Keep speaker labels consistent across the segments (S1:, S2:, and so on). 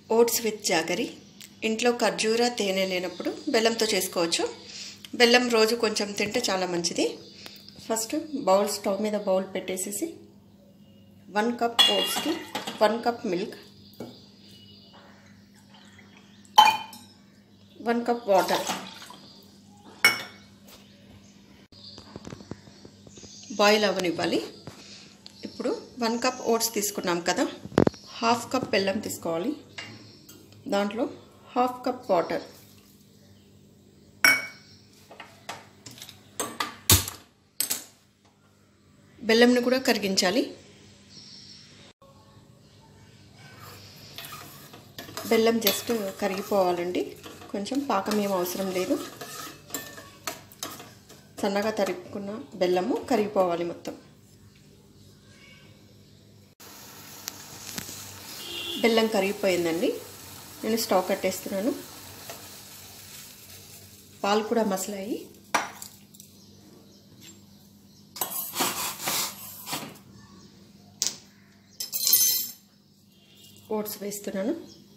S1: oats with jaggery ఇంట్లో ఖర్జూర తేనె లేనప్పుడు బెల్లంతో చేసుకోవచ్చు బెల్లం రోజు కొంచెం తింటే చాలా మంచిది ఫస్ట్ బౌల్ స్టవ్ మీద బౌల్ పెట్టేసేసి వన్ కప్ ఓట్స్కి one cup milk one cup water boil అవ్వనివ్వాలి ఇప్పుడు వన్ కప్ ఓట్స్ తీసుకున్నాం కదా హాఫ్ కప్ బెల్లం తీసుకోవాలి దాంట్లో హాఫ్ కప్ వాటర్ బెల్లంని కూడా కరిగించాలి బెల్లం జస్ట్ కరిగిపోవాలండి కొంచెం పాకం ఏం అవసరం లేదు సన్నగా తరుక్కున్న బెల్లము కరిగిపోవాలి మొత్తం బెల్లం కరిగిపోయిందండి నేను స్టవ్ కట్టేస్తున్నాను పాలు కూడా మసలాయి ఓట్స్ వేస్తున్నాను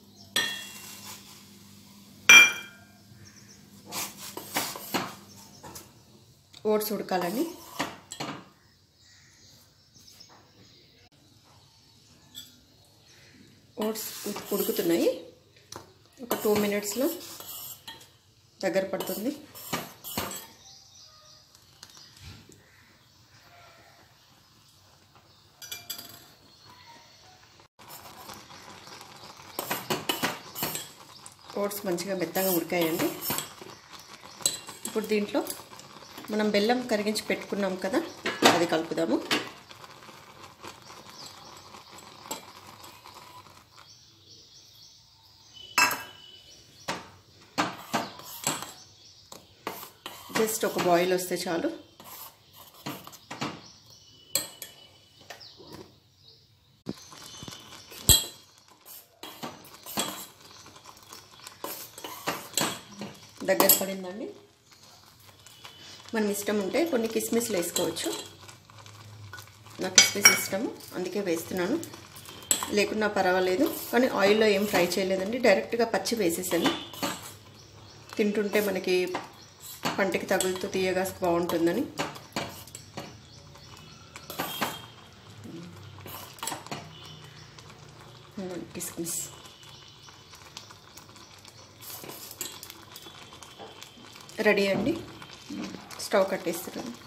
S1: ఓట్స్ ఉడకాలండి ఓట్స్ ఉడుకుతున్నాయి ఒక టూ మినిట్స్లో దగ్గర పడుతుంది ఓట్స్ మంచిగా మెత్తగా ఉడికాయండి ఇప్పుడు దీంట్లో మనం బెల్లం కరిగించి పెట్టుకున్నాం కదా అది కలుపుదాము జస్ట్ ఒక బాయిల్ వస్తే చాలు దగ్గర పడిందండి మనం ఇష్టం ఉంటే కొన్ని కిస్మిస్లు వేసుకోవచ్చు నాకు కిస్మిస్ ఇష్టము అందుకే వేస్తున్నాను లేకున్నా పర్వాలేదు కానీ ఆయిల్లో ఏం ఫ్రై చేయలేదండి డైరెక్ట్గా పచ్చి వేసేసాను తింటుంటే మనకి పంటికి తగులుతూ తీయగా బాగుంటుందని కిస్మిస్ రెడీ అండి స్టవ్ కట్టేస్తున్నాను